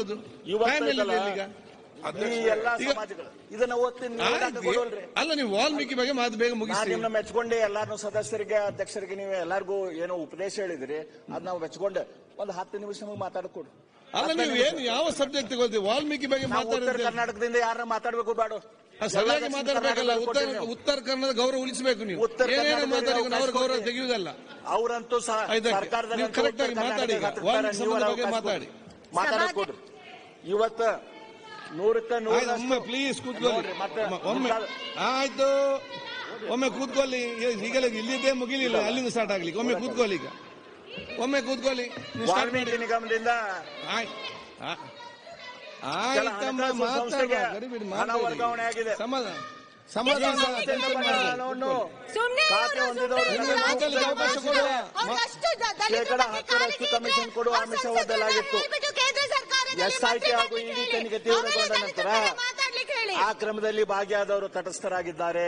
ಇವತ್ತು Time ಎಲ್ಲಿದೆ ಐತಲ್ಲ, ಈಗ ಈ ಎಲ್ಲಾ ಈಗ- ಸಮಾಜಗಳು ಇದನ್ನ ಓದ್ತೀನಿ ನೀವು ಓದಾಕ ಆಯ್ತು. ಕೊಡೋಲ್ರಿ ಅಲ್ಲ ನೀವು ವಾಲ್ಮೀಕಿ ಬಗ್ಗೆ ಮಾತು ಬೇಗ ನಾನ್ ಮುಗಿಸಿ ನಿಮ್ನ ಮೆಚ್ಕೊಂಡೆ ಎಲ್ಲಾರು ಸದಸ್ಯರಿಗೆ ಅಧ್ಯಕ್ಷರಿಗೆ ನೀವು ಎಲ್ಲಾರ್ಗೂ ಏನೋ ಉಪದೇಶ ಹೇಳಿದ್ರಿ ಅದ್ ನಾವು ಮೆಚ್ಕೊಂಡೆ ಒಂದು ಹತ್ತು ನಿಮಿಷ ನಮಗೆ ಮಾತಾಡ್ಕೊಡು ಅಲ್ಲ ನೀವು ಏನು ಯಾವ ಸಬ್ಜೆಕ್ಟ್ ತಗೊಳ್ತೀವಿ ವಾಲ್ಮೀಕಿ ಬಗ್ಗೆ ನಾವು ಉತ್ತರ ಮಾತಾಡಿದ್ರೆ ಕರ್ನಾಟಕದಿಂದ ಯಾರನ್ನ ಮಾತಾಡ್ಬೇಕು ಬೇಡ ಸರಿಯಾಗಿ ಮಾತಾಡ್ಬೇಕಲ್ಲ ಉತ್ತರ ಉತ್ತರ ಕನ್ನಡ ಗೌರವ ಉಳಿಸಬೇಕು ನೀವು ಉತ್ತರ ಏನೇನು ಕನ್ನಡದಲ್ಲಿ ಮಾತಾಡಿ ಅವಕಾಶ ಅವ್ರ ಗೌರವ ಕೊಡಿ. ತೆಗೆಯುವುದಲ್ಲ ಅವರಂತೂ ಸಹ ಆಯ್ತು, ಸರ್ಕಾರದಲ್ಲಿ ನೀವು correct ಆಗಿ ಮಾತಾಡಿ ಈಗ. ವಾಲ್ಮೀಕಿ ಸಂಬಂಧ ಬಗ್ಗೆ ಮಾತಾಡಿ. ಮಾತಾಡಕ್ ಕೊಡ್ರಿ ಇವತ್ತ ನೂರಕ್ಕ ನೂರ ಆಯ್ತು, ಒಮ್ಮೆ ಪ್ಲೀಸ್ ಕೂತ್ಕೊಳ್ಳಿ ನೋಡ್ರಿ, ಮತ್ತೆ ಒಮ್ಮೆ- ಒಮ್ಮೆ ಮುಂದಾದ- ಆಯ್ತು ಒಮ್ಮೆ ಕೂತ್ಕೊಳ್ಳಿ ಈಗಲೇ ಇಲ್ಲಿದ್ದೇ ಮುಗಿಲಿಲ್ಲ ಅಲ್ಲಿಂದ ಸ್ಟಾರ್ಟ್ ಆಗ್ಲಿಕ್ಕೆ ಒಮ್ಮೆ ಕೂತ್ಕೊಳ್ಳಿ ಈಗ ಒಮ್ಮೆ ಕೂತ್ಕೊಳ್ಳಿ ನೀವು start ಮಾಡಿ ವಾಲ್ಮೀಕಿ ನಿಗಮದಿಂದ ಆಯ್ತು ಆ- ಕೆಲ ಆಯ್ತಮ್ಮ ಹಣಕಾಸು ಮಾತಾಡುವ ಸಂಸ್ಥೆಗೆ ಗಡಿಬಿಡಿ ಹಣ ಮಾತಾಡಿ. ವರ್ಗಾವಣೆ ಆಗಿದೆ. ಸಮಾಧಾನ ಸಮಾಧಾನ ಸಂಸ್ಥೆಯಿಂದ tension ಬಂದ ಮಾಡಬೇಡಿ. ಹಣವನ್ನು ಸುಮ್ನೆ ಖಾತೆ ಇರೋರು, ಹೊಂದಿದವರು ಸುಮ್ನೆ ನಿಮ್ಗೆ ಮಾತಾಡ್ಲಿಕ್ಕೆ ಅವಕಾಶ ಕೊಡುವ. ಅವ್ರಷ್ಟು ದ- ದಲಿತರ ಶೇಕಡ ಬಗ್ಗೆ ಹತ್ತರಷ್ಟು ಕಾಳಜಿ ಕಮಿಷನ್ ಇದ್ರೆ ಕೊಡುವ ಅವ್ರ ಆಮಿಷ ಸಂಸದರನ್ನ ಒಡ್ಡಲಾಗಿತ್ತು. ಹೇಳ್ಬಿಟ್ಟು ಕೇಂದ್ರ ಸರ್ಕಾರದಲ್ಲಿ SIT ಹಾಗೂ ಮಂತ್ರಿ ಇಡಿ ಹೇಳಿ. ತನಿಖೆ ತೀವ್ರಗೊಂಡ ಆಮೇಲೆ ನಂತರ ದಲಿತರ ಬಗ್ಗೆ ಮಾತಾಡ್ಲಿಕ್ಕೆ ಹೇಳಿ ಆ ಕ್ರಮದಲ್ಲಿ ಭಾಗಿಯಾದವರು ತಟಸ್ಥರಾಗಿದ್ದಾರೆ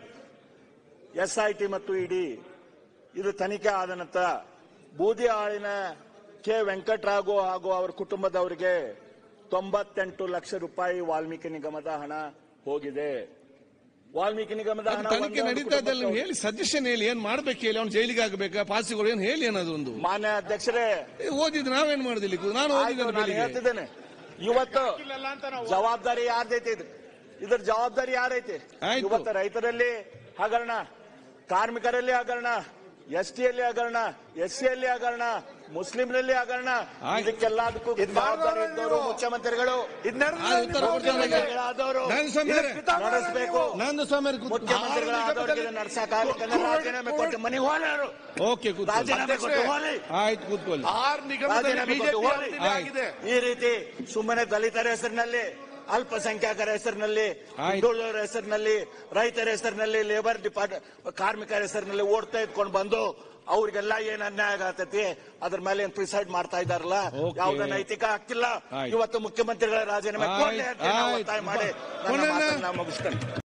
ಎಸ್ಐಟಿ ಮತ್ತು ಇಡಿ ಇದು ತನಿಖೆ ಆದ ನಂತರ ಬೂದಿ ಆಳಿನ ಕೆ ವೆಂಕಟರಾಘು ಹಾಗೂ ಅವರ ಕುಟುಂಬದವರಿಗೆ ತೊಂಬತ್ತೆಂಟು ಲಕ್ಷ ರೂಪಾಯಿ ವಾಲ್ಮೀಕಿ ನಿಗಮದ ಹಣ ಹೋಗಿದೆ ವಾಲ್ಮೀಕಿ ನಿಗಮದ ಅದು ಹಣ ತನಿಖೆ ಒಂದೇ ಒಂದು ನಡೀತಾ ಇದೆ ಕುಟುಂಬಕ್ಕೆ ಹೇಳಿ ಸಜೆಷನ್ ಹೇಳಿ ಏನ್ ಮಾಡ್ಬೇಕು ಹೇಳಿ ಅವ್ನು ಜೈಲಿಗೆ ಹಾಕಬೇಕಾ ಪಾಸಿಗಳು ಏನ್ ಹೇಳಿ ಅನ್ನೋದು ಒಂದು ಮಾನ್ಯ ಅಧ್ಯಕ್ಷರೇ ಏ, ಓದಿದ್ ನಾವೇನ್ ಮಾಡುದಿಲ್ಲ ಈಗ ನಾನು ಆಯ್ತು, ಓದಿದ್ದೇನೆ ನಾನು ಬೆಳಿಗ್ಗೆ ಹೇಳ್ತಿದ್ದೇನೆ ಇವತ್ತು ಜವಾಬ್ದಾರಿ ಯಾರ್ದೈತಿ ಇದು ಇದ್ರ ಜವಾಬ್ದಾರಿ ಯಾರೈತಿ ಆಯ್ತು. ಇವತ್ತು ರೈತರಲ್ಲಿ ಹಗರಣ ಕಾರ್ಮಿಕರಲ್ಲಿ ಹಗರಣ ಎಸ್ ಟಿಯಲ್ಲಿ ಹಗರಣ ಎಸ್ ಸಿಯಲ್ಲಿ ಹಗರಣ ಮುಸ್ಲಿಂರಲ್ಲಿ ಹಗರಣ ಆಯ್ತು. ಇದಕ್ಕೆಲ್ಲದಕ್ಕೂ ಜವಾಬ್ದಾರಿ ಇದ್ದವರು ಮುಖ್ಯಮಂತ್ರಿಗಳು ಆ, ಉತ್ತರ ಕೊಡ್ತೇನೆ ಈಗ. ಆದವರು ನಾನು ಸ್ವಾಮಿ ನಡೆಸಬೇಕು ನಂದು ಸ್ವಾಮಿ ಅವ್ರೆ ಕೂತ್ಕೊಳ್ಳಿ. ಮುಖ್ಯಮಂತ್ರಿಗಳಾದವರಿಗೆ ನಡ್ಸಕ್ಕಾಗಬೇಕಂದ್ರೆ ರಾಜೀನಾಮೆ ಕೊಟ್ಟು ಮನೆಗೆ ಹೋಗ್ಯಾರು ಓಕೆ ಕೂತ್ಕೊಳ್ಳಿ ರಾಜೀನಾಮೆ ಕೊಟ್ಟು ಹೋಗ್ಲಿ ಆಯ್ತು ಕೂತ್ಕೊಳ್ಳಿ ಆರ್ ನಿಗಮದಲ್ಲಿ ರಾಜೀನಾಮೆ ಕೊಟ್ಟು ಬಿಜೆಪಿ ಹೋಗ್ಲಿ. ಆಗಿದೆ ಈ ರೀತಿ ಸುಮ್ಮನೆ ದಲಿತರ ಹೆಸರಿನಲ್ಲಿ ಅಲ್ಪಸಂಖ್ಯಾತರ ಹೆಸರಿನಲ್ಲಿ ಆಯ್ತು. ಹಿಂದುಳಿದವರ ಹೆಸರಿನಲ್ಲಿ ರೈತರ ಹೆಸರಿನಲ್ಲಿ ಲೇಬರ್ ಡಿಪಾರ್ಟ್ ಕಾರ್ಮಿಕರ ಹೆಸರಿನಲ್ಲಿ ಓಡ್ತಾ ಇದ್ಕೊಂಡು ಬಂದು ಅವ್ರಿಗೆಲ್ಲ ಏನ್ ಅನ್ಯಾಯ ಆಗತೈತಿ ಅದ್ರ ಮೇಲೆ ಏನ್ ಪ್ರಿಸೈಡ್ ಮಾಡ್ತಾ ಇದಾರಲ್ಲ Okay. ಯಾವ್ದು ನೈತಿಕ ಹಕ್ಕಿಲ್ಲ ಆಯ್ತು. ಇವತ್ತು ಮುಖ್ಯಮಂತ್ರಿಗಳ ರಾಜೀನಾಮೆ ಕೊಡ್ಲಿ ಅಂತ ನಾವು ಆಯ್ತು. ಒತ್ತಾಯ ಮಾಡಿ ನನ್ನ ಕೊನೆನ- ಮಾತನ್ನ ಮುಗಿಸ್ತೇನೆ